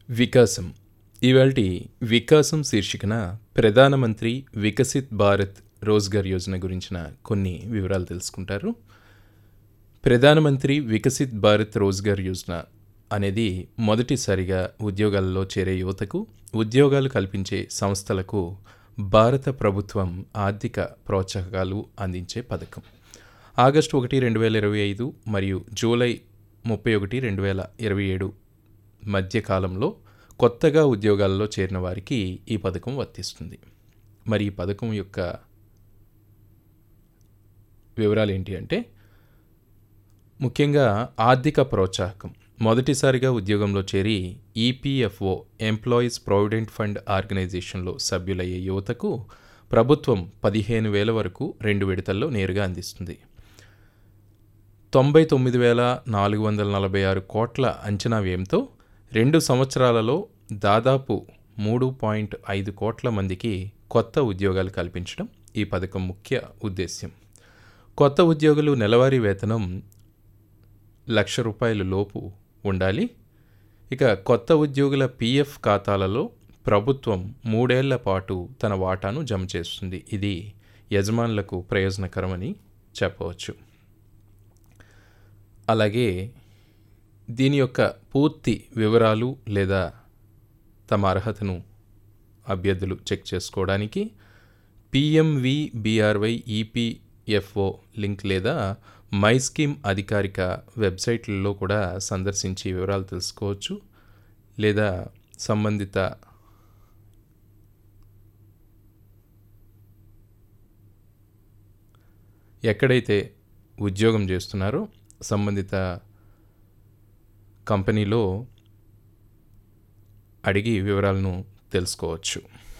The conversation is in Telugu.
వికాసం ఇవాల్టి వికాసం శీర్షికన ప్రధానమంత్రి వికసిత్ భారత్ రోజ్గార్ యోజన గురించిన కొన్ని వివరాలు తెలుసుకుంటారు ప్రధానమంత్రి వికసిత్ భారత్ రోజ్గార్ యోజన అనేది మొదటిసారిగా ఉద్యోగాల్లో చేరే యువతకు ఉద్యోగాలు కల్పించే సంస్థలకు భారత ప్రభుత్వం ఆర్థిక ప్రోత్సాహకాలు అందించే పథకం ఆగస్టు ఒకటి రెండు వేల ఇరవై ఐదు మరియు జూలై ముప్పై ఒకటి రెండు వేల ఇరవై ఏడు మధ్య కాలంలో కొత్తగా ఉద్యోగాల్లో చేరిన వారికి ఈ పథకం వర్తిస్తుంది మరి ఈ పథకం యొక్క వివరాలు ఏంటి అంటే ముఖ్యంగా ఆర్థిక ప్రోత్సాహకం మొదటిసారిగా ఉద్యోగంలో చేరి ఈపీఎఫ్ఓ ఎంప్లాయీస్ ప్రావిడెంట్ ఫండ్ ఆర్గనైజేషన్లో సభ్యులయ్యే యువతకు ప్రభుత్వం పదిహేను వేల వరకు రెండు విడతల్లో నేరుగా అందిస్తుంది తొంభై తొమ్మిది వేల నాలుగు వందల నలభై ఆరు కోట్ల అంచనా వ్యయంతో రెండు సంవత్సరాలలో దాదాపు మూడు పాయింట్ ఐదు కోట్ల మందికి కొత్త ఉద్యోగాలు కల్పించడం ఈ పథకం ముఖ్య ఉద్దేశ్యం కొత్త ఉద్యోగులు నెలవారీ వేతనం లక్ష రూపాయల లోపు ఉండాలి ఇక కొత్త ఉద్యోగుల పీఎఫ్ ఖాతాలలో ప్రభుత్వం మూడేళ్ల పాటు తన వాటాను జమ చేస్తుంది ఇది యజమానులకు ప్రయోజనకరమని చెప్పవచ్చు అలాగే దీని యొక్క పూర్తి వివరాలు లేదా తమ అర్హతను అభ్యర్థులు చెక్ చేసుకోవడానికి పిఎంవి బీఆర్వై ఈపీఎఫ్ఓ లింక్ లేదా మై స్కీమ్ అధికారిక వెబ్సైట్లలో కూడా సందర్శించి వివరాలు తెలుసుకోవచ్చు లేదా సంబంధిత ఎక్కడైతే ఉద్యోగం చేస్తున్నారో సంబంధిత కంపెనీలో అడిగి వివరాలను తెలుసుకోవచ్చు